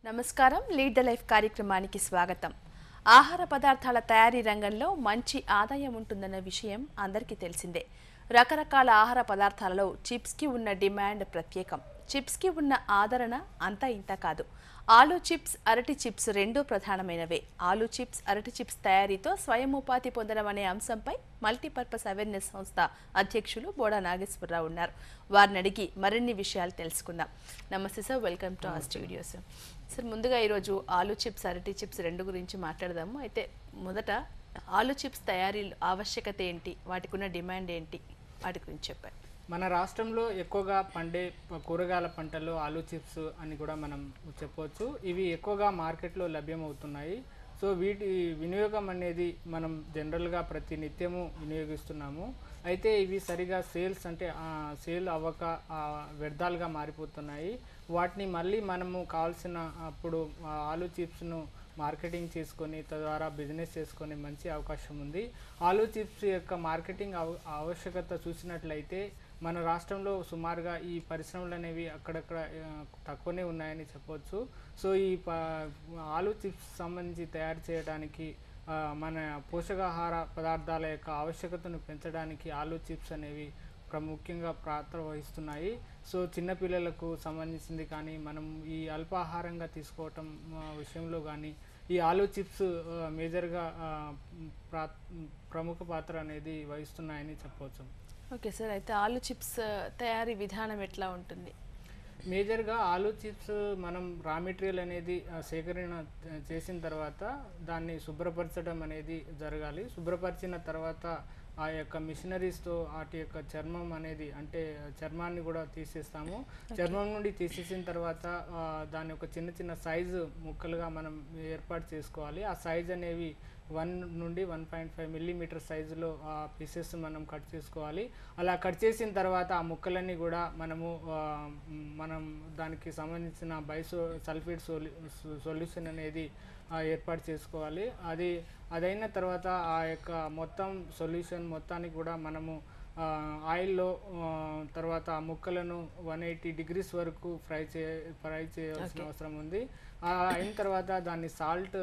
నమస్కారం lead the life కార్యక్రమానికి స్వాగతం ఆహార పదార్థాల తయారీ రంగంలో మంచి ఆదాయం ఉంటుందన్న విషయం అందరికీ తెలిసిందే రకరకాల ఆహార పదార్థాలలో చిప్స్కి ఉన్న డిమాండ్ ప్రత్యేకం చిప్స్కి ఉన్న ఆదరణ అంతా ఇంత కాదు ఆలు చిప్స్ అరటి చిప్స్ రెండూ ప్రధానమైనవే ఆలు చిప్స్ అరటి చిప్స్ తయారీతో స్వయం ఉపాధి పొందడం అనే అంశంపై మల్టీపర్పస్ అవేర్నెస్ సంస్థ అధ్యక్షులు బోడా నాగేశ్వరరావు ఉన్నారు వారిని అడిగి మరిన్ని విషయాలు తెలుసుకుందాం నమస్తే sir welcome to our studio sir sir ముందుగా ఈరోజు ఆలు చిప్స్ అరటి చిప్స్ రెండు గురించి మాట్లాడదాము అయితే మొదట ఆలు చిప్స్ తయారీ ఆవశ్యకత ఏంటి వాటికి ఉన్న డిమాండ్ ఏంటి వాటి గురించి చెప్పండి మన రాష్ట్రంలో ఎక్కువగా పండే ప- కూరగాయల పంటలు ఆలూ చిప్స్ అని కూడా మనం చెప్పవచ్చు ఇవి ఎక్కువగా మార్కెట్లో లభ్యమవుతున్నాయి సో వీటి వినియోగం అనేది మనం జనరల్గా ప్రతి నిత్యము వినియోగిస్తున్నాము అయితే ఇవి సరిగా సేల్స్ అంటే ఆ, సేల్ అవ్వక ఆ, వ్యర్థాలుగా మారిపోతున్నాయి వాటిని మళ్ళీ మనము కావాల్సిన అప్పుడు ఆ ఆలూ చిప్స్ను మార్కెటింగ్ చేసుకొని తద్వారా బిజినెస్ చేసుకొని మంచి అవకాశం ఉంది ఆలూ చిప్స్ యొక్క మార్కెటింగ్ ఆవ- ఆవశ్యకత చూసినట్లయితే మన రాష్ట్రంలో సుమారుగా ఈ పరిశ్రమలు అనేవి అక్కడక్కడ ఆ, తక్కువనే ఉన్నాయని చెప్పవచ్చు సో ఈ ప ఆలూ చిప్స్ సంబంధించి తయారు చేయడానికి ఆ, మన పోషకాహార పదార్థాల యొక్క ఆవశ్యకతను పెంచడానికి ఆలూ చిప్స్ అనేవి ప్రాముఖ్యంగా పాత్ర వహిస్తున్నాయి సో చిన్నపిల్లలకు సంబంధించింది కానీ మనం ఈ అల్పాహారంగా తీసుకోవటం ఆ, విషయంలో కానీ ఈ ఆలూ చిప్స్ ఆ, మేజర్గా ఆ, ప్రా ప్రముఖ పాత్ర అనేది వహిస్తున్నాయని చెప్పవచ్చు ఓకే సార్ అయితే ఆలు చిప్స్ తయారీ విధానం ఎట్లా ఉంటుంది మేజర్గా ఆలూ చిప్స్ మనం రా మెటీరియల్ అనేది ఆ, సేకరణ ఆ, చేసిన తర్వాత దాన్ని శుభ్రపరచడం అనేది జరగాలి శుభ్రపరిచిన తర్వాత ఆ యొక్క మిషనరీస్తో వాటి యొక్క చర్మం అనేది అంటే చర్మాన్ని కూడా తీసేస్తాము చర్మం నుండి తీసేసిన తర్వాత ఆ, దాని యొక్క చిన్న చిన్న సైజు ముక్కలుగా మనం ఏర్పాటు చేసుకోవాలి ఆ సైజ్ అనేవి వన్ నుండి వన్ పాయింట్ ఫైవ్ మిల్లీమీటర్ సైజులో ఆ పీసెస్ మనం కట్ చేసుకోవాలి అలా కట్ చేసిన తర్వాత ఆ ముక్కలన్నీ కూడా మనము ఆ, మ్, మనం దానికి సంబంధించిన బైసో సల్ఫేట్ సొల్యూ సొల్యూషన్ అనేది ఆ, ఏర్పాటు చేసుకోవాలి అది అదైన తర్వాత ఆ యొక్క మొత్తం సొల్యూషన్ మొత్తాన్ని కూడా మనము ఆ, ఆయిల్లో ఆ, తర్వాత ఆ ముక్కలను వన్ ఎయిటీ డిగ్రీస్ వరకు ఫ్రై చే ఫ్రై చేయాల్సిన అవసరం ఉంది ఆ, అయిన తర్వాత దాన్ని సాల్ట్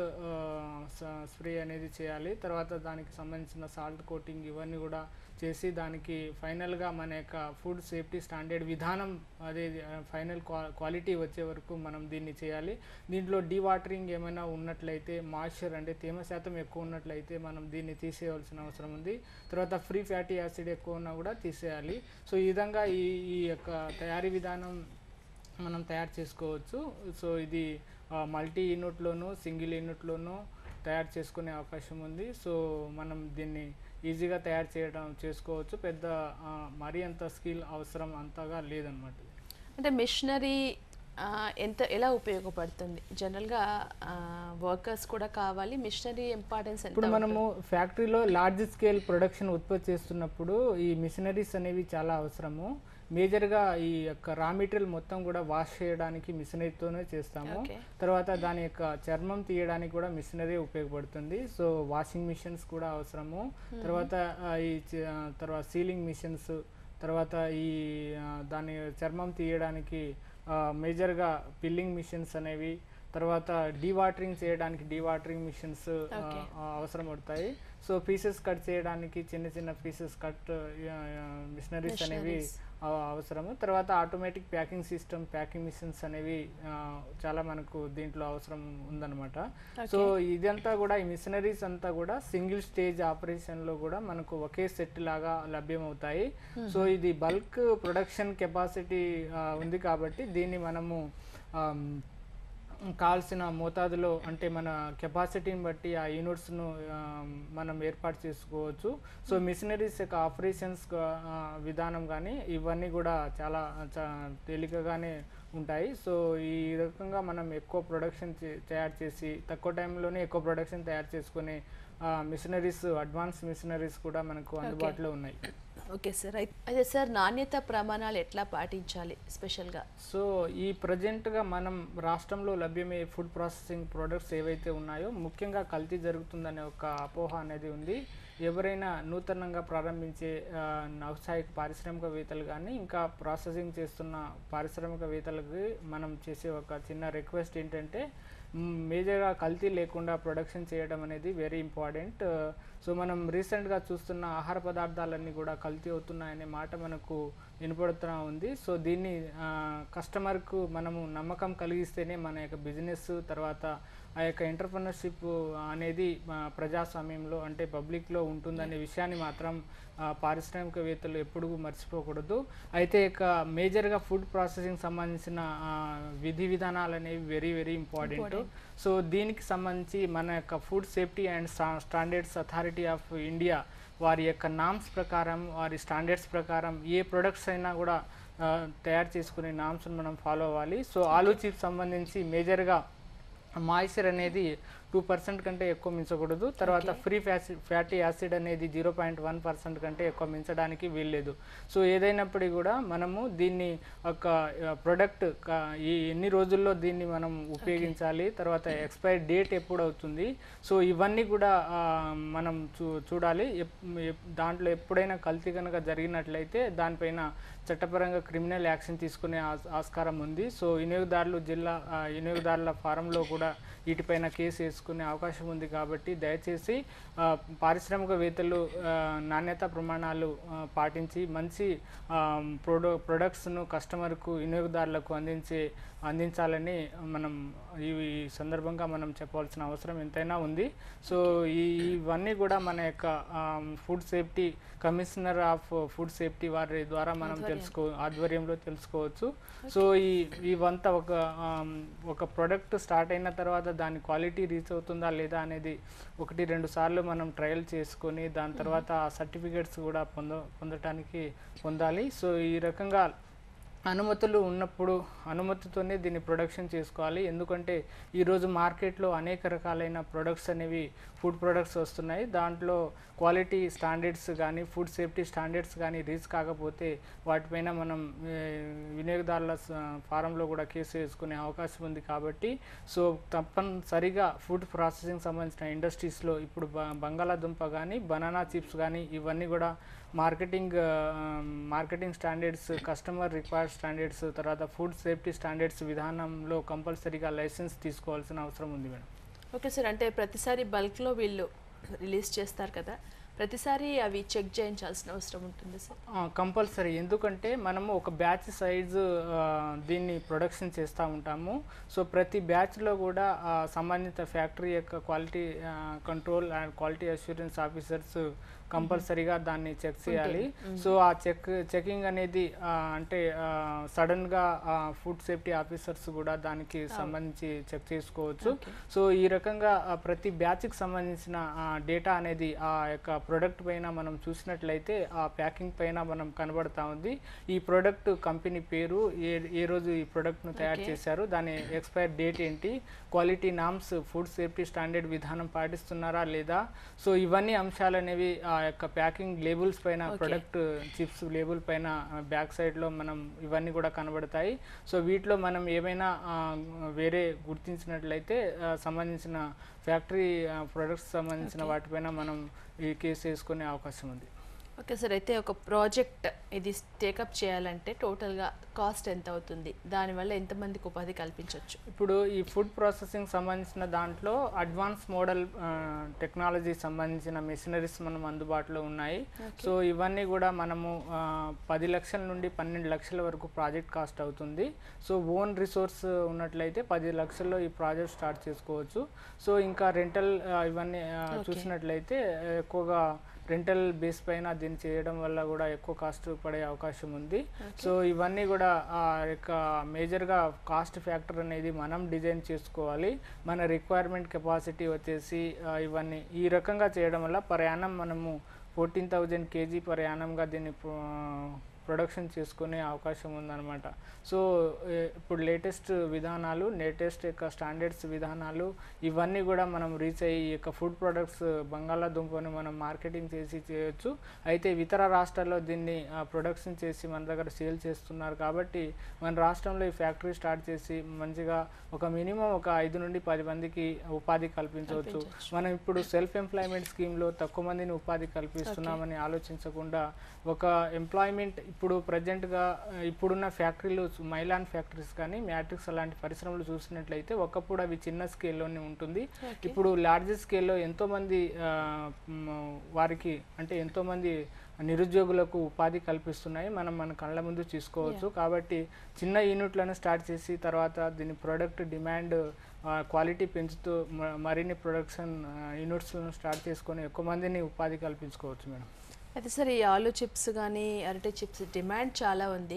స్ప్రే అనేది చేయాలి తర్వాత దానికి సంబంధించిన సాల్ట్ కోటింగ్ ఇవన్నీ కూడా చేసి దానికి ఫైనల్గా మన యొక్క ఫుడ్ సేఫ్టీ స్టాండర్డ్ విధానం అదే ఫైనల్ క్వాలిటీ వచ్చే వరకు మనం దీన్ని చేయాలి దీంట్లో డీవాటరింగ్ ఏమైనా ఉన్నట్లయితే మాయిశ్చర్ అంటే తేమ శాతం ఎక్కువ ఉన్నట్లయితే మనం దీన్ని తీసేయవలసిన అవసరం ఉంది తర్వాత ఫ్రీ ఫ్యాటీ యాసిడ్ ఎక్కువ ఉన్నా కూడా తీసేయాలి సో ఈ విధంగా ఈ ఈ యొక్క తయారీ విధానం మనం తయారు చేసుకోవచ్చు సో ఇది మల్టీ యూనిట్లోను సింగిల్ యూనిట్లోనూ తయారు చేసుకునే అవకాశం ఉంది సో మనం దీన్ని ఈజీగా తయారు చేయడం చేసుకోవచ్చు పెద్ద ఆ, మరీ అంత స్కిల్ అవసరం అంతగా లేదనమాట అంటే మిషనరీ ఎంత ఎలా ఉపయోగపడుతుంది జనరల్గా వర్కర్స్ కూడా కావాలి మిషనరీ ఇంపార్టెన్స్ ఎంత ఇప్పుడు మనము ఫ్యాక్టరీలో లార్జ్ స్కేల్ ప్రొడక్షన్ ఉత్పత్తి చేస్తున్నప్పుడు ఈ మిషనరీస్ అనేవి చాలా అవసరము మేజర్గా ఈ యొక్క రా మెటీరియల్ మొత్తం కూడా వాష్ చేయడానికి మిషనరీతోనే చేస్తాము Okay. తర్వాత దాని యొక్క చర్మం తీయడానికి కూడా మిషనరీ ఉపయోగపడుతుంది సో వాషింగ్ మిషన్స్ కూడా అవసరము తర్వాత ఆ, ఈ చ- ఆ, తర్వాత సీలింగ్ మిషన్స్ తర్వాత ఈ ఆ, దాని చర్మం తీయడానికి ఆ, మేజర్గా పిల్లింగ్ మిషన్స్ అనేవి తర్వాత డీవాటరింగ్ చేయడానికి డీవాటరింగ్ మిషన్స్ Okay. అవసరం పడతాయి సో పీసెస్ కట్ చేయడానికి చిన్న చిన్న పీసెస్ కట్ మిషనరీస్ అనేవి Machineries. అవ- అవసరము తర్వాత automatic packing system packing machines అనేవి ఆ, చాలా మనకు దీంట్లో అవసరం ఉందన్నమాట సో ఇదంతా కూడా ఈ మిషనరీస్ అంతా కూడా సింగిల్ స్టేజ్ ఆపరేషన్లో కూడా మనకు ఒకే సెట్ లాగా లభ్యమవుతాయి సో ఇది బల్క్ ప్రొడక్షన్ కెపాసిటీ ఉంది కాబట్టి దీన్ని మనము ఆమ్, కావాల్సిన మోతాదులో అంటే మన కెపాసిటీని బట్టి ఆ యూనిట్స్ను మనం ఏర్పాటు చేసుకోవచ్చు సో మిషనరీస్ యొక్క ఆపరేషన్స్ విధానం కానీ ఇవన్నీ కూడా చాలా చా- తేలికగానే ఉంటాయి సో ఈ రకంగా మనం ఎక్కువ ప్రొడక్షన్ తయారు చేసి తక్కువ టైంలోనే ఎక్కువ ప్రొడక్షన్ తయారు చేసుకునే మిషనరీస్ అడ్వాన్స్ మిషనరీస్ కూడా మనకు అందుబాటులో ఉన్నాయి ఓకే సార్ అయితే సార్ నాణ్యత ప్రమాణాలు ఎట్లా పాటించాలి స్పెషల్గా సో ఈ ప్రజెంట్గా మనం రాష్ట్రంలో లభ్యమయ్యే ఫుడ్ ప్రాసెసింగ్ ప్రొడక్ట్స్ ఏవైతే ఉన్నాయో ముఖ్యంగా కల్తీ జరుగుతుందనే ఒక అపోహ అనేది ఉంది ఎవరైనా నూతనంగా ప్రారంభించే ఆ, ఔత్సాహిక పారిశ్రామికవేత్తలు కానీ ఇంకా ప్రాసెసింగ్ చేస్తున్న పారిశ్రామికవేత్తలకి మనం చేసే ఒక చిన్న రిక్వెస్ట్ ఏంటంటే మ్, మేజర్గా కల్తీ లేకుండా ప్రొడక్షన్ చేయడం అనేది వెరీ ఇంపార్టెంట్ సో మనం రీసెంట్గా చూస్తున్న ఆహార పదార్థాలన్నీ కూడా కల్తీ అవుతున్నాయనే మాట మనకు వినపడుతూ ఉంది సో దీన్ని ఆ, కస్టమర్కు మనము నమ్మకం కలిగిస్తేనే మన యొక్క బిజినెస్ తర్వాత ఆ యొక్క ఎంటర్ప్రినర్షిప్ అనేది ఆ, ప్రజాస్వామ్యంలో అంటే పబ్లిక్లో ఉంటుందనే విషయాన్ని మాత్రం ఆ, పారిశ్రామికవేత్తలు ఎప్పుడూ మర్చిపోకూడదు అయితే ఇక మేజర్గా ఫుడ్ ప్రాసెసింగ్ సంబంధించిన ఆ, విధి విధానాలు అనేవి వెరీ వెరీ ఇంపార్టెంట్ సో దీనికి సంబంధించి మన యొక్క food safety and standards authority of India వారి యొక్క నామ్స్ ప్రకారం వారి స్టాండర్డ్స్ ప్రకారం ఏ ప్రొడక్ట్స్ అయినా కూడా ఆ, తయారు చేసుకునే నామ్స్ని మనం ఫాలో అవ్వాలి సో ఆలూ చిప్స్ సంబంధించి మేజర్గా మాయిశ్చర్ అనేది టూ పర్సెంట్ కంటే ఎక్కువ మించకూడదు తర్వాత ఫ్రీ ఫ్యాసి ఫ్యాటీ యాసిడ్ అనేది జీరో పాయింట్ వన్ పర్సెంట్ కంటే ఎక్కువ మించడానికి వీల్లేదు సో ఏదైనప్పటికీ కూడా మనము దీన్ని ఒక ప్రొడక్ట్ ఈ ఎన్ని రోజుల్లో దీన్ని మనం ఉపయోగించాలి తర్వాత ఎక్స్పైర్ డేట్ ఎప్పుడు అవుతుంది సో ఇవన్నీ కూడా ఆ, మనం చూ చూడాలి ఎప్- ఎప్- దాంట్లో ఎప్పుడైనా కల్తీ కనుక జరిగినట్లయితే దానిపైన చట్టపరంగా క్రిమినల్ యాక్షన్ తీసుకునే ఆస్- ఆస్కారం ఉంది సో వినియోగదారులు జిల్లా ఆ, వినియోగదారుల ఫారంలో కూడా వీటిపైన కేసు వేసుకునే అవకాశం ఉంది కాబట్టి దయచేసి ఆ, పారిశ్రామికవేత్తలు ఆ, నాణ్యత ప్రమాణాలు ఆ, పాటించి మంచి ఆ, ప్రొడో ప్రొడక్ట్స్ను కస్టమర్కు వినియోగదారులకు అందించే అందించాలని మనం ఈ ఈ సందర్భంగా మనం చెప్పాల్సిన అవసరం ఎంతైనా ఉంది సో ఈ ఇవన్నీ కూడా మన యొక్క food safety commissioner of food safety వారి ద్వారా మనం తెలుసుకో ఆధ్వర్యంలో తెలుసుకోవచ్చు సో ఈ ఇవంతా ఒక ఆమ్, ఒక ప్రొడక్ట్ స్టార్ట్ అయిన తర్వాత దాని క్వాలిటీ రీచ్ అవుతుందా లేదా అనేది ఒకటి రెండు సార్లు మనం ట్రయల్ చేసుకొని దాని తర్వాత ఆ సర్టిఫికేట్స్ కూడా పొంద పొందటానికి పొందాలి సో ఈ రకంగా అనుమతులు ఉన్నప్పుడు అనుమతితోనే దీన్ని ప్రొడక్షన్ చేసుకోవాలి ఎందుకంటే ఈరోజు మార్కెట్లో అనేక రకాలైన ప్రొడక్ట్స్ అనేవి ఫుడ్ ప్రొడక్ట్స్ వస్తున్నాయి దాంట్లో క్వాలిటీ స్టాండర్డ్స్ కానీ ఫుడ్ సేఫ్టీ స్టాండర్డ్స్ కానీ రీచ్ కాకపోతే వాటిపైన మనం ఏ, వినియోగదారుల స- ఫారంలో కూడా కేసు వేసుకునే అవకాశం ఉంది కాబట్టి సో తప్పనిసరిగా ఫుడ్ ప్రాసెసింగ్ సంబంధించిన ఇండస్ట్రీస్లో ఇప్పుడు బ- బంగాళాదుంప కానీ బనానా చిప్స్ కానీ ఇవన్నీ కూడా marketing marketing standards customer required standards తర్వాత ఫుడ్ సేఫ్టీ స్టాండర్డ్స్ విధానంలో కంపల్సరీగా లైసెన్స్ తీసుకోవాల్సిన అవసరం ఉంది మేడం ఓకే సార్ అంటే ప్రతిసారి బల్క్లో వీళ్ళు రిలీజ్ చేస్తారు కదా ప్రతిసారి అవి చెక్ చేయించాల్సిన అవసరం ఉంటుంది సార్ కంపల్సరీ ఎందుకంటే మనము ఒక బ్యాచ్ సైజు దీన్ని ప్రొడక్షన్ చేస్తూ ఉంటాము సో ప్రతి బ్యాచ్లో కూడా ఆ, సంబంధిత ఫ్యాక్టరీ యొక్క quality control and quality assurance officers కంపల్సరీగా దాన్ని చెక్ చేయాలి సో ఆ చెక్ చెకింగ్ అనేది ఆ, అంటే సడన్గా ఫుడ్ సేఫ్టీ ఆఫీసర్స్ కూడా దానికి సంబంధించి చెక్ చేసుకోవచ్చు సో ఈ రకంగా ఆ, ప్రతి బ్యాచ్కి సంబంధించిన డేటా అనేది ఆ యొక్క ప్రోడక్ట్ పైన మనం చూసినట్లయితే ఆ ప్యాకింగ్ పైన మనం కనబడతా ఉంది ఈ ప్రోడక్ట్ కంపెనీ పేరు ఏ ఏ రోజు ఈ ప్రోడక్ట్ను తయారు చేశారు దాని ఎక్స్పైర్ డేట్ ఏంటి quality norms food safety standard విధానం పాటిస్తున్నారా లేదా సో ఇవన్నీ అంశాలు అనేవి ఆ యొక్క ప్యాకింగ్ లేబుల్స్ పైన ప్రొడక్ట్ చిప్స్ లేబుల్ పైన బ్యాక్ సైడ్లో మనం ఇవన్నీ కూడా కనబడతాయి సో వీటిలో మనం ఏమైనా ఆ, వేరే గుర్తించినట్లయితే ఆ, సంబంధించిన ఫ్యాక్టరీ ప్రొడక్ట్స్ సంబంధించిన వాటిపైన మనం ఈ కేసు వేసుకునే అవకాశం ఉంది ఓకే సార్ అయితే ఒక ప్రాజెక్ట్ ఇది టేకప్ చేయాలంటే టోటల్గా కాస్ట్ ఎంత అవుతుంది దానివల్ల ఎంతమందికి ఉపాధి కల్పించవచ్చు ఇప్పుడు ఈ ఫుడ్ ప్రాసెసింగ్ సంబంధించిన దాంట్లో అడ్వాన్స్ మోడల్ టెక్నాలజీ సంబంధించిన మెషినరీస్ మనం అందుబాటులో ఉన్నాయి సో ఇవన్నీ కూడా మనము ఆ, పది లక్షల నుండి పన్నెండు లక్షల వరకు ప్రాజెక్ట్ కాస్ట్ అవుతుంది సో ఓన్ రిసోర్స్ ఉన్నట్లయితే పది లక్షల్లో ఈ ప్రాజెక్ట్ స్టార్ట్ చేసుకోవచ్చు సో ఇంకా రెంటల్ ఇవన్నీ ఆ, చూసినట్లయితే ఎక్కువగా రెంటల్ బేస్ పైన దీన్ని చేయడం వల్ల కూడా ఎక్కువ కాస్ట్ పడే అవకాశం ఉంది సో ఇవన్నీ కూడా ఆ యొక్క మేజర్గా కాస్ట్ ఫ్యాక్టర్ అనేది మనం డిజైన్ చేసుకోవాలి మన రిక్వైర్మెంట్ కెపాసిటీ వచ్చేసి ఆ, ఇవన్నీ ఈ రకంగా చేయడం వల్ల ప్రయాణం మనము ఫోర్టీన్ థౌజండ్ కేజీ ప్రయాణంగా దీన్ని ప్రొడక్షన్ చేసుకునే అవకాశం ఉందన్నమాట సో ఏ, ఇప్పుడు లేటెస్ట్ విధానాలు లేటెస్ట్ యొక్క స్టాండర్డ్స్ విధానాలు ఇవన్నీ కూడా మనం రీచ్ అయ్యి ఈ యొక్క ఫుడ్ ప్రొడక్ట్స్ బంగాళాదుంపని మనం మార్కెటింగ్ చేసి చేయొచ్చు అయితే ఇతర రాష్ట్రాల్లో దీన్ని ప్రొడక్షన్ చేసి మన దగ్గర సేల్ చేస్తున్నారు కాబట్టి మన రాష్ట్రంలో ఈ ఫ్యాక్టరీ స్టార్ట్ చేసి మంచిగా ఒక మినిమం ఒక ఐదు నుండి పది మందికి ఉపాధి కల్పించవచ్చు కల్పించవచ్చు. మనం ఇప్పుడు సెల్ఫ్ ఎంప్లాయ్మెంట్ స్కీమ్లో తక్కువ మందిని ఉపాధి కల్పిస్తున్నామని ఆలోచించకుండా ఒక ఎంప్లాయ్మెంట్ ఇప్పుడు ప్రజెంట్గా ఇప్పుడున్న ఫ్యాక్టరీలు మైలాన్ ఫ్యాక్టరీస్ కానీ మ్యాట్రిక్స్ అలాంటి పరిశ్రమలు చూసినట్లయితే ఒకప్పుడు అవి చిన్న స్కేల్లోనే ఉంటుంది Okay. ఇప్పుడు లార్జ్ స్కేల్లో ఎంతోమంది ఆ, మ్, వారికి అంటే ఎంతోమంది నిరుద్యోగులకు ఉపాధి కల్పిస్తున్నాయి మనం మన కళ్ళ ముందు చూసుకోవచ్చు కాబట్టి చిన్న యూనిట్లను స్టార్ట్ చేసి తర్వాత దీని ప్రొడక్ట్ డిమాండ్ క్వాలిటీ పెంచుతూ మ- మరిన్ని ప్రొడక్షన్ యూనిట్స్లను స్టార్ట్ చేసుకొని ఎక్కువ మందిని ఉపాధి కల్పించుకోవచ్చు మేడం అయితే సార్ ఈ ఆలు చిప్స్ కానీ అరటి చిప్స్ డిమాండ్ చాలా ఉంది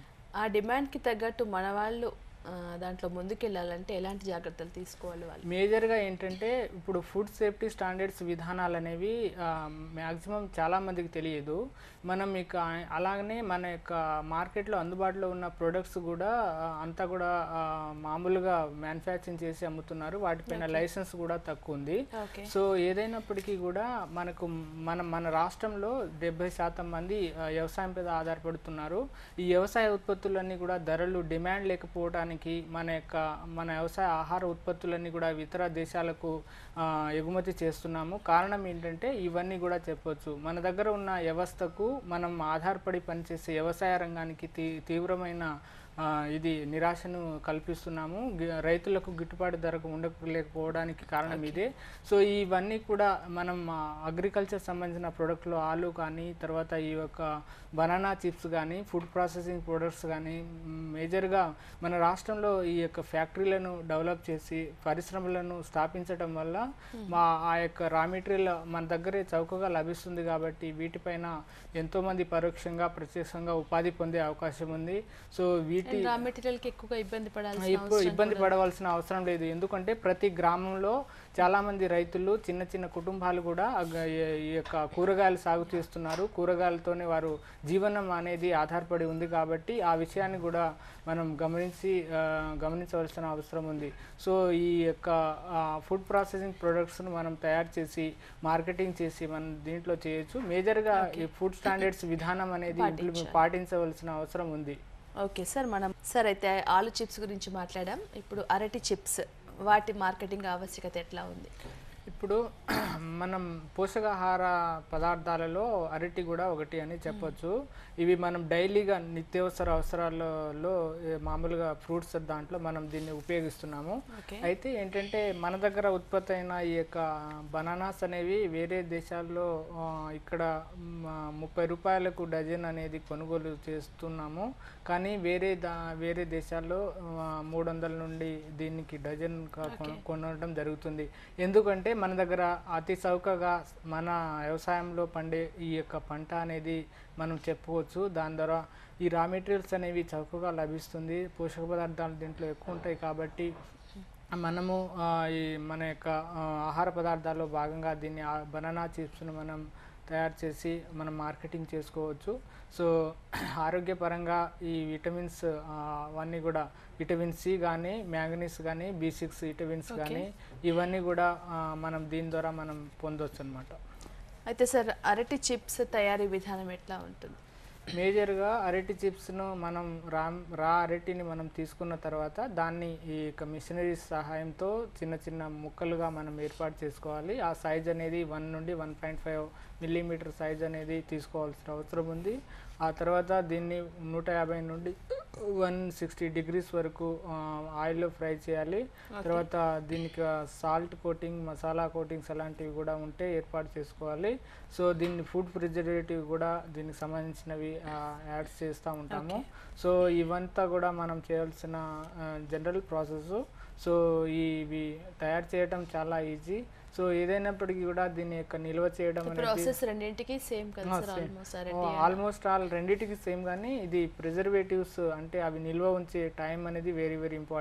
ఆ డిమాండ్కి తగ్గట్టు మన వాళ్ళు ఆ, దాంట్లో ముందుకెళ్ళాలంటే ఎలాంటి జాగ్రత్తలు తీసుకోవాలి వాళ్ళు మేజర్గా ఏంటంటే ఇప్పుడు ఫుడ్ సేఫ్టీ స్టాండర్డ్స్ విధానాలు అనేవి మ్యాక్సిమం చాలా మందికి తెలియదు మనం ఇక అలాగనే మన యొక్క మార్కెట్లో అందుబాటులో ఉన్న ప్రొడక్ట్స్ కూడా ఆ, అంతా కూడా ఆ, మామూలుగా మ్యానుఫ్యాక్చరింగ్ చేసి అమ్ముతున్నారు వాటిపైన లైసెన్స్ కూడా తక్కువ ఉంది ఓకే సో ఏదైనప్పటికీ కూడా మనకు మన మన రాష్ట్రంలో డెబ్బై శాతం మంది ఆ, వ్యవసాయం మీద ఆధారపడుతున్నారు ఈ వ్యవసాయ ఉత్పత్తులన్నీ కూడా ధరలు డిమాండ్ లేకపోవడానికి మన యొక్క మన వ్యవసాయ ఆహార ఉత్పత్తులన్నీ కూడా ఇతర దేశాలకు ఆ, ఎగుమతి చేస్తున్నాము కారణం ఏంటంటే ఇవన్నీ కూడా చెప్పొచ్చు మన దగ్గర ఉన్న వ్యవస్థకు మనం ఆధారపడి పనిచేసే వ్యవసాయ రంగానికి తీ తీవ్రమైన ఆ, ఇది నిరాశను కల్పిస్తున్నాము గి- రైతులకు గిట్టుబాటు ధరకు ఉండలేకపోవడానికి కారణం ఇదే సో ఇవన్నీ కూడా మనం అగ్రికల్చర్ సంబంధించిన ప్రొడక్ట్లు ఆలు కానీ తర్వాత ఈ యొక్క బనానా చిప్స్ కానీ ఫుడ్ ప్రాసెసింగ్ ప్రొడక్ట్స్ కానీ మేజర్గా మన రాష్ట్రంలో ఈ యొక్క ఫ్యాక్టరీలను డెవలప్ చేసి పరిశ్రమలను స్థాపించడం వల్ల మా ఆ యొక్క రా మెటీరియల్ మన దగ్గరే చౌకగా లభిస్తుంది కాబట్టి వీటిపైన ఎంతోమంది పరోక్షంగా ప్రత్యక్షంగా ఉపాధి పొందే అవకాశం ఉంది సో వీటి రా మెటీరియల్కి ఎక్కువగా ఇబ్బంది పడాల్సిన ఇప్పుడు అవసరం ఇబ్బంది పడవలసిన అవసరం లేదు ఎందుకంటే ప్రతి గ్రామంలో చాలా మంది రైతులు చిన్న చిన్న కుటుంబాలు కూడా అగ- ఈ- ఈ యొక్క కూరగాయలు సాగు చేస్తున్నారు కూరగాయలతోనే వారు జీవనం అనేది ఆధారపడి ఉంది కాబట్టి ఆ విషయాన్ని కూడా మనం గమనించి ఆ, గమనించవలసిన అవసరం ఉంది సో ఈ యొక్క ఫుడ్ ప్రాసెసింగ్ ప్రొడక్ట్స్ను మనం తయారు చేసి మార్కెటింగ్ చేసి మనం దీంట్లో చేయొచ్చు మేజర్గా ఈ ఫుడ్ స్టాండర్డ్స్ విధానం అనేది ఇంప్లిమెంట్ పాటించవలసిన అవసరం ఉంది ఓకే సార్ మనం సార్ అయితే ఆలు చిప్స్ గురించి మాట్లాడాం ఇప్పుడు అరటి చిప్స్ వాటి మార్కెటింగ్ ఆవశ్యకత ఎట్లా ఉంది ఇప్పుడు మనం పోషకాహార పదార్థాలలో అరటి కూడా ఒకటి అని చెప్పొచ్చు ఇవి మనం డైలీగా నిత్యావసర అవసరాలలో ఏ, మామూలుగా ఫ్రూట్స్ దాంట్లో మనం దీన్ని ఉపయోగిస్తున్నాము ఓకే అయితే ఏంటంటే మన దగ్గర ఉత్పత్తి అయిన ఈ యొక్క బనానాస్ అనేవి వేరే దేశాల్లో ఆ, ఇక్కడ మ్, ఆ, ముప్పై రూపాయలకు డజన్ అనేది కొనుగోలు చేస్తున్నాము కానీ వేరే దా వేరే దేశాల్లో మూడు వందల నుండి దీనికి డజన్ క- కొన- కొనడం జరుగుతుంది ఎందుకంటే మన దగ్గర అతి చౌకగా మన వ్యవసాయంలో పండే ఈ యొక్క పంట అనేది మనం చెప్పుకోవచ్చు దాని ద్వారా ఈ రా మెటీరియల్స్ అనేవి చౌకగా లభిస్తుంది పోషక పదార్థాలు దీంట్లో ఎక్కువ ఉంటాయి కాబట్టి మనము ఆ, ఈ మన యొక్క ఆ, ఆహార పదార్థాల్లో భాగంగా దీన్ని బనానా చిప్స్ను మనం తయారు చేసి మనం మార్కెటింగ్ చేసుకోవచ్చు సో ఆరోగ్యపరంగా ఈ విటమిన్స్ ఆ, అవన్నీ కూడా విటమిన్ సి కానీ మ్యాంగనీస్ కానీ బి సిక్స్ విటమిన్స్ కానీ ఇవన్నీ కూడా ఆ, మనం దీని ద్వారా మనం పొందొచ్చు అనమాట అయితే సార్ అరటి చిప్స్ తయారీ విధానం ఎట్లా ఉంటుంది మేజర్గా అరటి చిప్స్ను మనం రా రా అరటిని మనం తీసుకున్న తర్వాత దాన్ని ఈ యొక్క మిషనరీస్ సహాయంతో చిన్న చిన్న ముక్కలుగా మనం ఏర్పాటు చేసుకోవాలి ఆ సైజ్ అనేది వన్ నుండి one point five millimetre size అనేది తీసుకోవాల్సిన అవసరం ఉంది ఆ తర్వాత దీన్ని నూట యాభై నుండి వన్ సిక్స్టీ డిగ్రీస్ వరకు ఆ, ఆయిల్లో ఫ్రై చేయాలి తర్వాత దీనికి సాల్ట్ కోటింగ్ మసాలా కోటింగ్స్ అలాంటివి కూడా ఉంటే ఏర్పాటు చేసుకోవాలి సో దీన్ని ఫుడ్ ప్రిజర్వేటివ్ కూడా దీనికి సంబంధించినవి యాడ్ చేస్తూ ఉంటాము సో ఇవంతా కూడా మనం చేయాల్సిన జనరల్ ప్రాసెస్ సో ఇవి తయారు చేయడం చాలా ఈజీ సో ఏదైనప్పటికీ కూడా దీని యొక్క నిల్వ చేయడం అనేది ప్రాసెస్ రెండింటికి సేమ్ కదా సార్ ఆల్మోస్ట్ అరటి ఆల్మోస్ట్ ఆల్ రెండింటికి సేమ్ కానీ ఇది ప్రిజర్వేటివ్స్ అంటే అవి నిల్వ ఉంచే టైం అనేది వెరీ వెరీ ఇంపార్టెంట్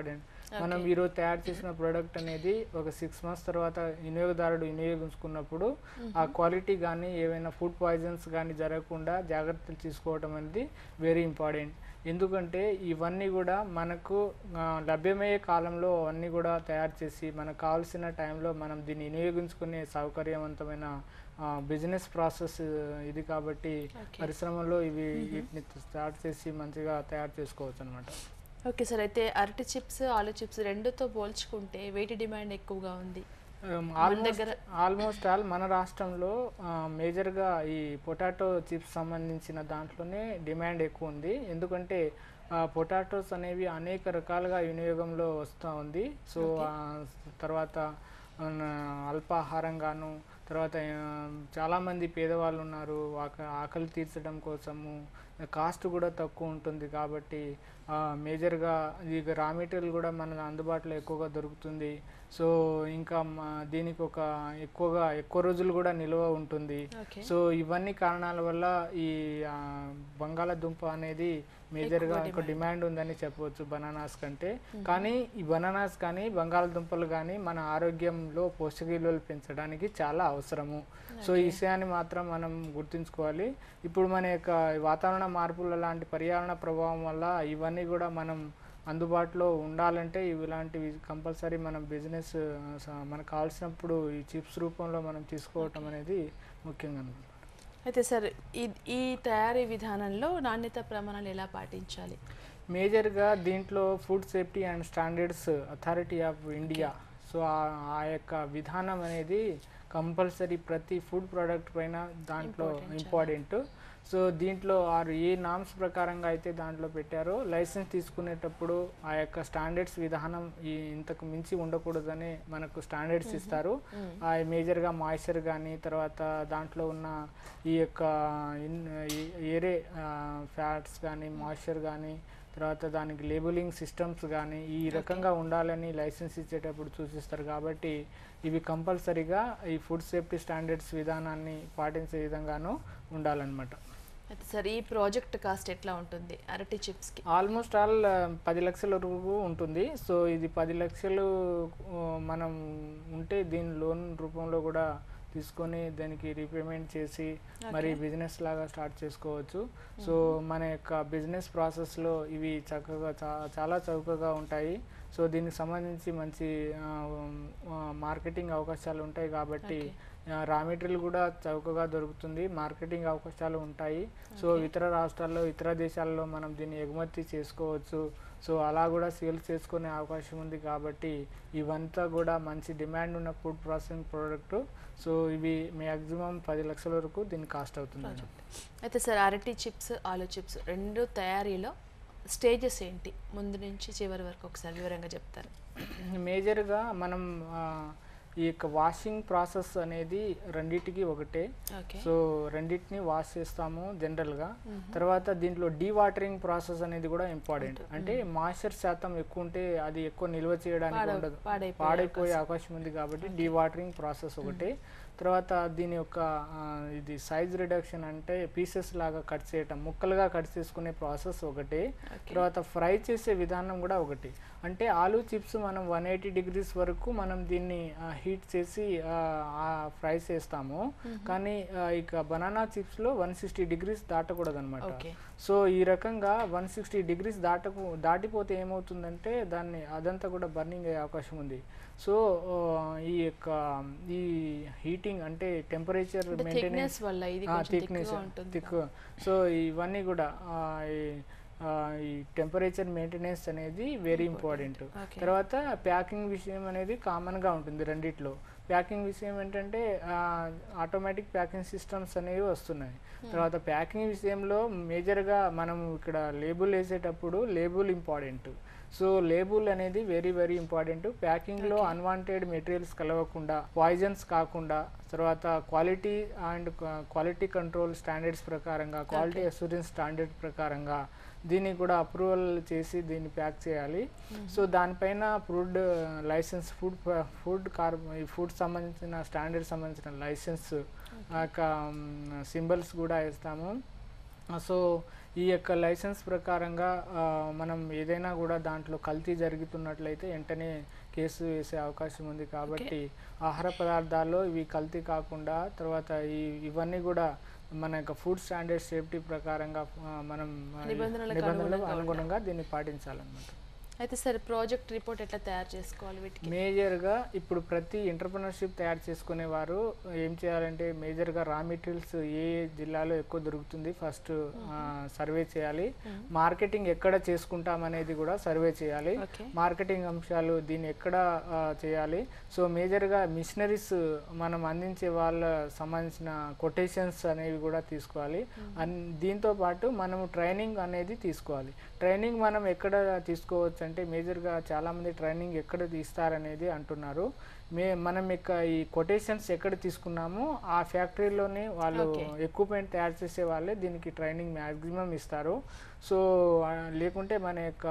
మనం ఈరోజు తయారు చేసిన ప్రోడక్ట్ అనేది ఒక సిక్స్ మంత్స్ తర్వాత వినియోగదారుడు వినియోగించుకున్నప్పుడు ఆ క్వాలిటీ కానీ ఏవైనా ఫుడ్ పాయిజన్స్ కానీ జరగకుండా జాగ్రత్తలు తీసుకోవడం అనేది వెరీ ఇంపార్టెంట్ ఎందుకంటే ఇవన్నీ కూడా మనకు ఆ, లభ్యమయ్యే కాలంలో అవన్నీ కూడా తయారు చేసి మనకు కావాల్సిన టైంలో మనం దీన్ని వినియోగించుకునే సౌకర్యవంతమైన బిజినెస్ ప్రాసెస్ ఇది కాబట్టి Okay. పరిశ్రమలో ఇవి వీటిని స్టార్ట్ చేసి మంచిగా తయారు చేసుకోవచ్చు అనమాట ఓకే సార్ అయితే అరటి చిప్స్ ఆలు చిప్స్ రెండుతో పోల్చుకుంటే వేటి డిమాండ్ ఎక్కువగా ఉంది ఆల్మోస్ట్ దగ్గర- ఆల్మోస్ట్ ఆల్ మన రాష్ట్రంలో మేజర్గా ఈ పొటాటో చిప్స్ సంబంధించిన దాంట్లోనే డిమాండ్ ఎక్కువ ఉంది ఎందుకంటే పొటాటోస్ అనేవి అనేక రకాలుగా వినియోగంలో వస్తూ ఉంది సో ఆ, తర్వాత మన అల్పాహారంగాను తర్వాత ఆ, చాలామంది పేదవాళ్ళు ఉన్నారు ఆక- ఆకలి తీర్చడం కోసము కాస్ట్ కూడా తక్కువ ఉంటుంది కాబట్టి ఆ, మేజర్గా ఇక రా మెటీరియల్ కూడా మన అందుబాటులో ఎక్కువగా దొరుకుతుంది సో ఇంకా మా దీనికి ఒక ఎక్కువగా ఎక్కువ రోజులు కూడా నిల్వ ఉంటుంది ఓకే సో ఇవన్నీ కారణాల వల్ల ఈ ఆ, బంగాళాదుంప అనేది మేజర్గా ఒక డిమాండ్ ఉందని చెప్పవచ్చు బనానాస్ కంటే కానీ ఈ బనానాస్ కానీ బంగాళాదుంపలు కానీ మన ఆరోగ్యంలో పోషక విలువలు పెంచడానికి చాలా అవసరము సో ఈ విషయాన్ని మాత్రం మనం గుర్తుంచుకోవాలి ఇప్పుడు మన యొక్క వాతావరణ మార్పుల లాంటి పర్యావరణ ప్రభావం వల్ల ఇవన్నీ కూడా మనం అందుబాటులో ఉండాలంటే ఇవి ఇలాంటివి కంపల్సరీ మనం బిజినెస్ మనకు కావాల్సినప్పుడు ఈ చిప్స్ రూపంలో మనం తీసుకోవటం అనేది ముఖ్యంగా అన్నమాట. అయితే సార్ ఈ ఈ తయారీ విధానంలో నాణ్యత ప్రమాణాలు ఎలా పాటించాలి మేజర్గా దీంట్లో food safety and standards authority of India so ఆ- ఆ యొక్క విధానం అనేది కంపల్సరీ ప్రతి ఫుడ్ ప్రోడక్ట్ పైన దాంట్లో ఇంపార్టెంట్ సో దీంట్లో ఆరు ఏ నామ్స్ ప్రకారంగా అయితే దాంట్లో పెట్టారో లైసెన్స్ తీసుకునేటప్పుడు ఆ యొక్క స్టాండర్డ్స్ విధానం ఈ ఇంతకు మించి ఉండకూడదని మనకు స్టాండర్డ్స్ ఇస్తారు ఆ మేజర్గా మాయిశ్చర్ కానీ తర్వాత దాంట్లో ఉన్న ఈ యొక్క ఇన్- ఈ- ఏరే ఫ్యాట్స్ కానీ మాయిశ్చర్ కానీ తర్వాత దానికి లేబులింగ్ సిస్టమ్స్ కానీ ఈ రకంగా ఉండాలని లైసెన్స్ ఇచ్చేటప్పుడు సూచిస్తారు కాబట్టి ఇవి కంపల్సరీగా ఈ ఫుడ్ సేఫ్టీ స్టాండర్డ్స్ విధానాన్ని పాటించే విధంగాను ఉండాలన్నమాట అయితే సార్ ఈ ప్రాజెక్ట్ కాస్ట్ ఎట్లా ఉంటుంది అరటి చిప్స్కి ఆల్మోస్ట్ ఆల్ పది లక్షల రూపు ఉంటుంది సో ఇది పది లక్షలు ఆ, మనం ఉంటే దీని లోన్ రూపంలో కూడా తీసుకొని దానికి రీపేమెంట్ చేసి మరి బిజినెస్ లాగా స్టార్ట్ చేసుకోవచ్చు సో మన యొక్క బిజినెస్ ప్రాసెస్లో ఇవి చక్కగా చా- చాలా చౌకగా ఉంటాయి సో దీనికి సంబంధించి మంచి మార్కెటింగ్ అవకాశాలు ఉంటాయి కాబట్టి రా మెటీరియల్ కూడా చౌకగా దొరుకుతుంది మార్కెటింగ్ అవకాశాలు ఉంటాయి సో ఇతర రాష్ట్రాల్లో ఇతర దేశాల్లో మనం దీన్ని ఎగుమతి చేసుకోవచ్చు సో అలా కూడా సేల్స్ చేసుకునే అవకాశం ఉంది కాబట్టి ఇవంతా కూడా మంచి డిమాండ్ ఉన్న ఫుడ్ ప్రాసెసింగ్ ప్రోడక్ట్ సో ఇవి మ్యాక్సిమం పది లక్షల వరకు దీని కాస్ట్ అవుతుంది అయితే సార్ అరటి చిప్స్ ఆలు చిప్స్ రెండు తయారీలో స్టేజెస్ ఏంటి ముందు నుంచి చివరి వరకు ఒకసారి వివరంగా చెప్తారు మేజర్గా మనం ఆ, ఈ యొక్క వాషింగ్ ప్రాసెస్ అనేది రెండిటికి ఒకటే ఓకే సో రెండింటిని వాష్ చేస్తాము జనరల్గా తర్వాత దీంట్లో డీ వాటరింగ్ ప్రాసెస్ అనేది కూడా ఇంపార్టెంట్ అంటే మాయిశ్చర్ శాతం ఎక్కువ ఉంటే అది ఎక్కువ నిల్వ చేయడానికి పాడై- ఉండదు పాడైపోయే పాడైపోయే అవకాశం ఉంది కాబట్టి డీ వాటరింగ్ ప్రాసెస్ ఒకటి తర్వాత దీని యొక్క ఆ, ఇది సైజ్ రిడక్షన్ అంటే పీసెస్ లాగా కట్ చేయటం ముక్కలుగా కట్ చేసుకునే ప్రాసెస్ ఒకటి తర్వాత ఫ్రై చేసే విధానం కూడా ఒకటి అంటే ఆలూ చిప్స్ మనం వన్ ఎయిటీ డిగ్రీస్ వరకు మనం దీన్ని హీట్ చేసి ఫ్రై చేస్తాము కానీ ఆ, ఇక బనానా చిప్స్లో వన్ సిక్స్టీ డిగ్రీస్ దాటకూడదు అనమాట ఓకే సో ఈ రకంగా వన్ సిక్స్టీ డిగ్రీస్ దాటకు దాటిపోతే ఏమవుతుందంటే దాన్ని అదంతా కూడా బర్నింగ్ అయ్యే అవకాశం ఉంది సో ఆ, ఈ యొక్క ఈ హీటింగ్ అంటే టెంపరేచర్ మెయింటెనెన్స్ థిక్నెస్ వల్ల ఇది కొంచెం థిక్నెస్ thick గా ఉంటుంది థిక్ సో ఇవన్నీ కూడా ఆ, ఈ- ఆ, ఈ టెంపరేచర్ మెయింటెనెన్స్ అనేది వెరీ ఇంపార్టెంట్ Okay. తర్వాత ప్యాకింగ్ విషయం అనేది కామన్గా ఉంటుంది రెండిట్లో ప్యాకింగ్ విషయం ఏంటంటే ఆటోమేటిక్ ప్యాకింగ్ సిస్టమ్స్ అనేవి వస్తున్నాయి తర్వాత ప్యాకింగ్ విషయంలో మేజర్గా మనం ఇక్కడ లేబుల్ వేసేటప్పుడు లేబుల్ ఇంపార్టెంట్ సో లేబుల్ అనేది వెరీ వెరీ ఇంపార్టెంట్ ప్యాకింగ్లో అన్వాంటెడ్ మెటీరియల్స్ కలవకుండా పాయిజన్స్ కాకుండా తర్వాత quality and quality control standards ప్రకారంగా క్వాలిటీ అసూరెన్స్ స్టాండర్డ్ ప్రకారంగా దీన్ని కూడా అప్రూవల్ చేసి దీన్ని ప్యాక్ చేయాలి సో దానిపైన food licence food food car food సంబంధించిన స్టాండర్డ్ సంబంధించిన లైసెన్స్ సింబల్స్ కూడా ఇస్తాము సో ఈ యొక్క లైసెన్స్ ప్రకారంగా ఆ, మనం ఏదైనా కూడా దాంట్లో కల్తీ జరుగుతున్నట్లయితే వెంటనే కేసు వేసే అవకాశం ఉంది కాబట్టి ఆహార పదార్థాల్లో ఇవి కల్తీ కాకుండా తర్వాత ఈ ఇవన్నీ కూడా మన యొక్క ఫుడ్ స్టాండర్డ్ సేఫ్టీ ప్రకారంగా ఆ, మనం ఆ, నిబంధనలకు నిబంధనలకు అనుగుణంగా అనుగుణంగా దీన్ని పాటించాలన్నమాట అయితే సార్ ప్రాజెక్ట్ రిపోర్ట్ ఎట్లా తయారు చేసుకోవాలి వీటికి మేజర్గా ఇప్పుడు ప్రతి ఎంటర్ప్రినర్షిప్ తయారు చేసుకునే వారు ఏం చేయాలంటే మేజర్గా రా మెటీరియల్స్ ఏ ఏ జిల్లాలో ఎక్కువ దొరుకుతుంది ఫస్ట్ సర్వే చేయాలి మార్కెటింగ్ ఎక్కడ చేసుకుంటాం అనేది కూడా సర్వే చేయాలి ఓకే మార్కెటింగ్ అంశాలు దీన్ని ఎక్కడ ఆ, చేయాలి సో మేజర్గా మిషనరీస్ మనం అందించే వాళ్ళ సంబంధించిన కొటేషన్స్ అనేవి కూడా తీసుకోవాలి అన్ దీంతో పాటు మనము ట్రైనింగ్ అనేది తీసుకోవాలి ట్రైనింగ్ మనం ఎక్కడ తీసుకోవచ్చు అంటే మేజర్గా చాలామంది ట్రైనింగ్ ఎక్కడ తీస్తారనేది అంటున్నారు మే మనం ఇక ఈ కొటేషన్స్ ఎక్కడ తీసుకున్నామో ఆ ఫ్యాక్టరీలోనే వాళ్ళు Okay. ఎక్విప్మెంట్ తయారు చేసే వాళ్ళే దీనికి ట్రైనింగ్ మ్యాక్సిమం ఇస్తారు సో ఆ, లేకుంటే మన యొక్క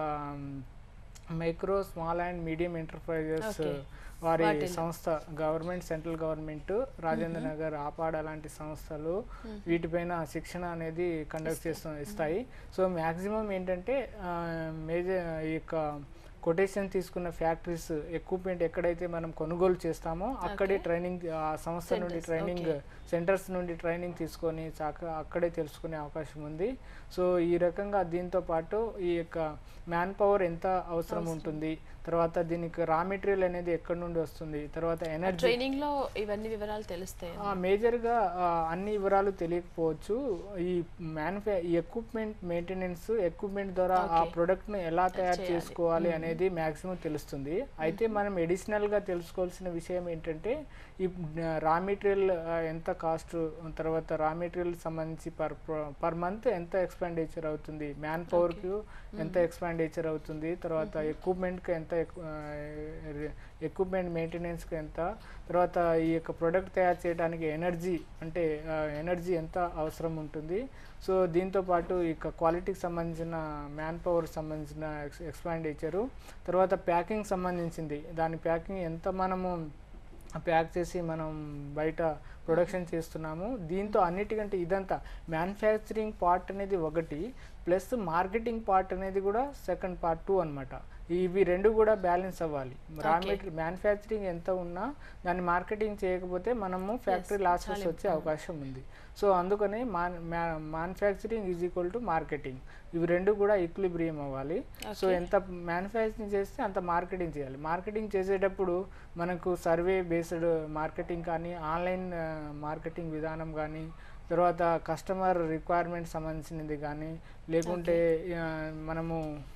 micro small and medium enterprises Okay. వారి వాటిల్లో. సంస్థ government central government Rajendra Nagar ఆపాడ లాంటి సంస్థలు వీటిపైన శిక్షణ అనేది కండక్ట్ చేస్తూ ఇస్తాయి సో మ్యాక్సిమం ఏంటంటే మేజర్ ఈ యొక్క కొటేషన్ తీసుకున్న ఫ్యాక్టరీస్ ఎక్విప్మెంట్ ఎక్కడైతే మనం కొనుగోలు చేస్తామో అక్కడే Okay. ట్రైనింగ్ ఆ సంస్థ నుండి Centers, ట్రైనింగ్ okay. సెంటర్స్ నుండి ట్రైనింగ్ తీసుకొని చాక అక్కడే తెలుసుకునే అవకాశం ఉంది సో ఈ రకంగా దీంతో పాటు ఈ యొక్క మ్యాన్ పవర్ ఎంత అవసరం ఉంటుంది తర్వాత దీనికి రా మెటీరియల్ అనేది ఎక్కడి నుండి వస్తుంది తర్వాత ఎనర్జీ ట్రైనింగ్ లో ఇవన్నీ వివరాలు తెలుస్తాయి ఆ, మేజర్గా ఆ, అన్ని వివరాలు తెలియకపోవచ్చు ఈ మ్యానుఫ్యా ఈ ఎక్విప్మెంట్ మెయింటెనెన్స్ ఎక్విప్మెంట్ ద్వారా ఆ Okay. ప్రోడక్ట్ను ఎలా తయారు చేయాలి. చేసుకోవాలి అనేది మ్యాక్సిమం తెలుస్తుంది అయితే మనం అడిషనల్గా తెలుసుకోవాల్సిన విషయం ఏంటంటే ఈ రా మెటీరియల్ ఎంత కాస్ట్ తర్వాత రా మెటీరియల్ సంబంధించి పర్ పర్ మంత్ ఎంత ఎక్స్పెండిచర్ అవుతుంది మ్యాన్ పవర్కి ఎంత ఎక్స్పెండిచర్ అవుతుంది తర్వాత ఎక్విప్మెంట్కి ఎంత ఎక్విప్మెంట్ మెయింటెనెన్స్కి ఎంత తర్వాత ఈ యొక్క ప్రోడక్ట్ తయారు చేయడానికి ఎనర్జీ అంటే ఎనర్జీ ఎంత అవసరం ఉంటుంది సో దీంతో పాటు ఈ యొక్క క్వాలిటీకి సంబంధించిన మ్యాన్ పవర్ సంబంధించిన ఎక్స్ ఎక్స్పాండిచరు తర్వాత ప్యాకింగ్ సంబంధించింది దాని ప్యాకింగ్ ఎంత మనము ప్యాక్ చేసి మనం బయట ప్రొడక్షన్ చేస్తున్నాము దీంతో అన్నిటికంటే ఇదంతా మ్యానుఫ్యాక్చరింగ్ పార్ట్ అనేది ఒకటి ప్లస్ మార్కెటింగ్ పార్ట్ అనేది కూడా సెకండ్ పార్ట్ టూ అనమాట ఇవి రెండు కూడా బ్యాలెన్స్ అవ్వాలి రా Okay. మెటీరియల్ మ్యానుఫ్యాక్చరింగ్ ఎంత ఉన్నా దాన్ని మార్కెటింగ్ చేయకపోతే మనము ఫ్యాక్టరీ లాసెస్ చాలా వచ్చే అవకాశం ఉంది సో అందుకని manufacturing is equal to marketing ఇవి రెండు కూడా ఈక్విలిబ్రియం అవ్వాలి సో Okay. ఎంత మ్యానుఫ్యాక్చరింగ్ చేస్తే అంత మార్కెటింగ్ చేయాలి మార్కెటింగ్ చేసేటప్పుడు మనకు సర్వే బేస్డ్ మార్కెటింగ్ కానీ ఆన్లైన్ మార్కెటింగ్ విధానం కానీ తర్వాత కస్టమర్ రిక్వైర్మెంట్ సంబంధించినది కానీ లేకుంటే ఆ, మనము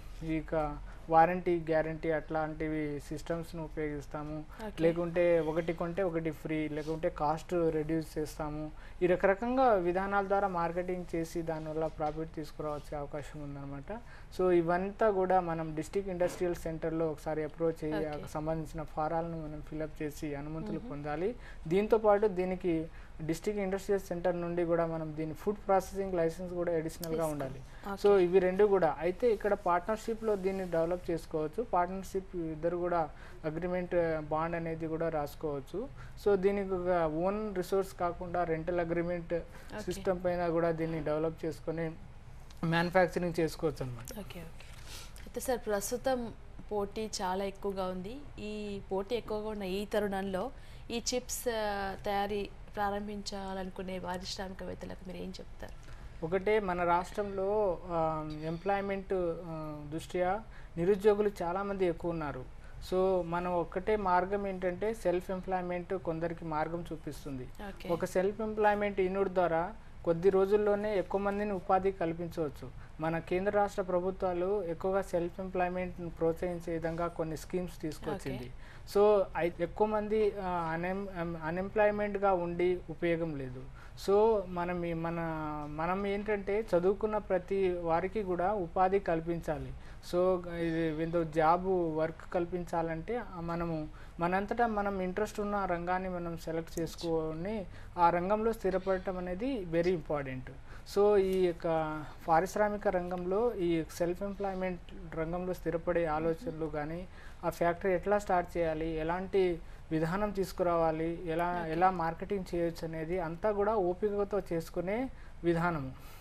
ఇక వారంటీ గ్యారంటీ అట్లాంటివి సిస్టమ్స్ను ఉపయోగిస్తాము Okay. లేకుంటే ఒకటి కొంటే ఒకటి ఫ్రీ లేకుంటే కాస్ట్ రెడ్యూస్ చేస్తాము ఈ రకరకంగా విధానాల ద్వారా మార్కెటింగ్ చేసి దానివల్ల ప్రాఫిట్ తీసుకురావచ్చే అవకాశం ఉందన్నమాట సో ఇవంతా కూడా మనం డిస్టిక్ ఇండస్ట్రియల్ సెంటర్లో ఒకసారి అప్రోచ్ అయ్యి ఆ Okay. సంబంధించిన ఫారాలను మనం ఫిలప్ చేసి అనుమతులు పొందాలి దీంతో పాటు దీనికి డిస్టిక్ ఇండస్ట్రియల్ సెంటర్ నుండి కూడా మనం దీని ఫుడ్ ప్రాసెసింగ్ లైసెన్స్ కూడా అడిషనల్గా ఉండాలి సో ఇవి రెండు కూడా అయితే ఇక్కడ పార్ట్నర్షిప్లో దీన్ని డెవలప్ చేసుకోవచ్చు పార్ట్నర్షిప్ ఇద్దరు కూడా అగ్రిమెంట్ బాండ్ అనేది కూడా రాసుకోవచ్చు సో దీనికి ఒక ఓన్ రిసోర్స్ కాకుండా రెంటల్ అగ్రిమెంట్ సిస్టమ్ పైన కూడా దీన్ని డెవలప్ చేసుకొని మ్యానుఫ్యాక్చరింగ్ చేసుకోవచ్చు అనమాట ఓకే ఓకే అయితే సార్ ప్రస్తుతం పోటీ చాలా ఎక్కువగా ఉంది ఈ పోటీ ఎక్కువగా ఉన్న ఈ తరుణంలో ఈ చిప్స్ తయారీ ప్రారంభించాలనుకునే పారిశ్రామికవేత్తలకు మీరు ఏం చెప్తారు ఒకటే మన రాష్ట్రంలో ఎంప్లాయ్మెంట్ దృష్ట్యా నిరుద్యోగులు చాలామంది ఎక్కువ ఉన్నారు సో మనం ఒక్కటే మార్గం ఏంటంటే సెల్ఫ్ ఎంప్లాయ్మెంట్ కొందరికి మార్గం చూపిస్తుంది ఓకే ఒక సెల్ఫ్ ఎంప్లాయ్మెంట్ యూనిట్ ద్వారా కొద్ది రోజుల్లోనే ఎక్కువ మందిని ఉపాధి కల్పించవచ్చు మన కేంద్ర రాష్ట్ర ప్రభుత్వాలు ఎక్కువగా సెల్ఫ్ ఎంప్లాయ్మెంట్ ప్రోత్సహించే విధంగా కొన్ని స్కీమ్స్ తీసుకొచ్చింది సో ఐ- ఎక్కువ మంది అన్ఎం అన్ఎంప్లాయ్మెంట్గా ఉండి ఉపయోగం లేదు సో మనం ఈ- మన మనం ఏంటంటే చదువుకున్న ప్రతి వారికి కూడా ఉపాధి కల్పించాలి సో ఇది ఏదో జాబ్ వర్క్ కల్పించాలంటే ఆ మనము మనంతటా మనం ఇంట్రెస్ట్ ఉన్న రంగాన్ని మనం సెలెక్ట్ చేసుకొని ఆ రంగంలో స్థిరపడటం అనేది వెరీ ఇంపార్టెంట్ సో ఈ యొక్క పారిశ్రామిక రంగంలో ఈ సెల్ఫ్ ఎంప్లాయ్మెంట్ రంగంలో స్థిరపడే ఆలోచనలు కానీ ఆ ఫ్యాక్టరీ ఎట్లా స్టార్ట్ చేయాలి ఎలాంటి విధానం తీసుకురావాలి ఎలా ఎలా మార్కెటింగ్ చేయొచ్చు అనేది అంతా కూడా ఓపికతో చేసుకునే విధానము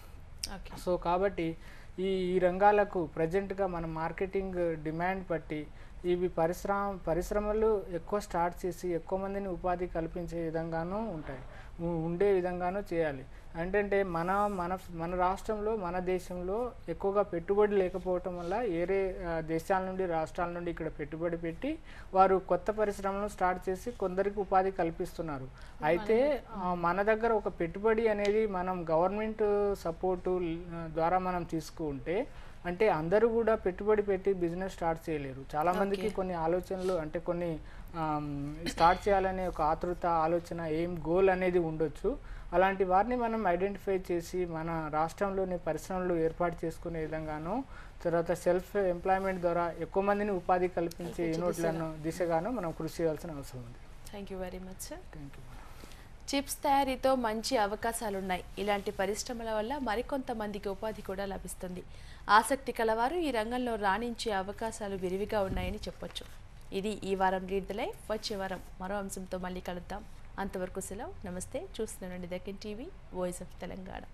ఓకే సో కాబట్టి ఈ ఈ రంగాలకు ప్రజెంట్గా మన మార్కెటింగ్ డిమాండ్ బట్టి ఇవి పరిశ్రమ పరిశ్రమలు ఎక్కువ స్టార్ట్ చేసి ఎక్కువ మందిని ఉపాధి కల్పించే విధంగానూ ఉంటాయి ఉ- ఉండే విధంగానూ చేయాలి ఏంటంటే మన మన మన రాష్ట్రంలో మన దేశంలో ఎక్కువగా పెట్టుబడి లేకపోవటం వల్ల వేరే ఆ, దేశాల నుండి రాష్ట్రాల నుండి ఇక్కడ పెట్టుబడి పెట్టి వారు కొత్త పరిశ్రమలను స్టార్ట్ చేసి కొందరికి ఉపాధి కల్పిస్తున్నారు అయితే ఆ, మన దగ్గర ఒక పెట్టుబడి అనేది మనం గవర్నమెంట్ సపోర్టు ద్వారా మనం తీసుకుంటే అంటే అందరూ కూడా పెట్టుబడి పెట్టి బిజినెస్ స్టార్ట్ చేయలేరు చాలా మందికి కొన్ని ఆలోచనలు అంటే కొన్ని స్టార్ట్ చేయాలనే ఒక ఆతృత ఆలోచన ఏం గోల్ అనేది ఉండొచ్చు అలాంటి వారిని మనం ఐడెంటిఫై చేసి మన రాష్ట్రంలోని పరిశ్రమలు ఏర్పాటు చేసుకునే విధంగాను తర్వాత సెల్ఫ్ ఎంప్లాయ్మెంట్ ద్వారా ఎక్కువ మందిని ఉపాధి కల్పించే యూనిట్లను దిశగాను మనం కృషి చేయాల్సిన అవసరం ఉంది thank you very much sir thank you chips తయారీతో మంచి అవకాశాలున్నాయి ఇలాంటి పరిశ్రమల వల్ల మరికొంతమందికి ఉపాధి కూడా లభిస్తుంది ఆసక్తి కలవారు ఈ రంగంలో రాణించే అవకాశాలు విరివిగా ఉన్నాయని చెప్పొచ్చు ఇది ఈ వారం రీడ్ ద లైఫ్ వచ్చే వారం మరో అంశంతో మళ్ళీ కలుద్దాం అంతవరకు సెలవు నమస్తే చూస్తున్నానండి Deccan TV voice of Telangana